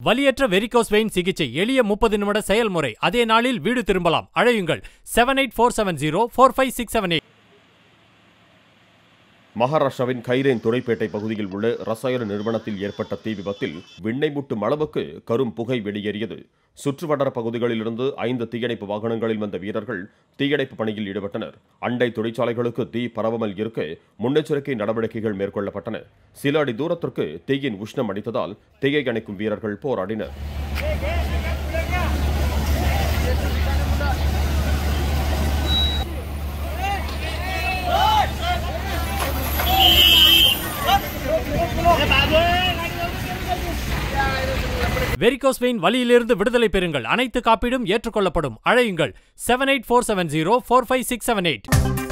வலியற்ற varicose vein சிகிச்சை எளிய முப்பது நிமிட செயல்முறை அதே நாளில் வீடு திரும்பலாம் அழையுங்கள் seven eight four seven zero four five six seven eight மகாராஷ்டிராவின் கைரேன் துறைப்பேட்டை பகுதியில் உள்ள ரசாயன நிறுவனத்தில் ஏற்பட்ட தீ விபத்தில் விண்ணை முட்டும் அளவுக்கு கரும் புகை வெளியேறியது சுற்றுவட்டார பகுதிகளிலிருந்து ஐந்து தீயணைப்பு வாகனங்களில் வந்த வீரர்கள் தீயணைப்பு பணியில் ஈடுபட்டனர் அண்டை தொழிற்சாலைகளுக்கு தீ பரவாமல் இருக்க முன்னெச்சரிக்கை நடவடிக்கைகள் மேற்கொள்ளப்பட்டன சில அடி தூரத்திற்கு தீயின் உஷ்ணம் அடித்ததால் தீயை அணைக்கும் வீரர்கள் போராடினர் வெரிகோஸ் வெயின் வலியிலிருந்து விடுதலை பெறுங்கள் அனைத்து காப்பீடும் ஏற்றுக்கொள்ளப்படும் அழையுங்கள் seven eight four seven zero four five six seven eight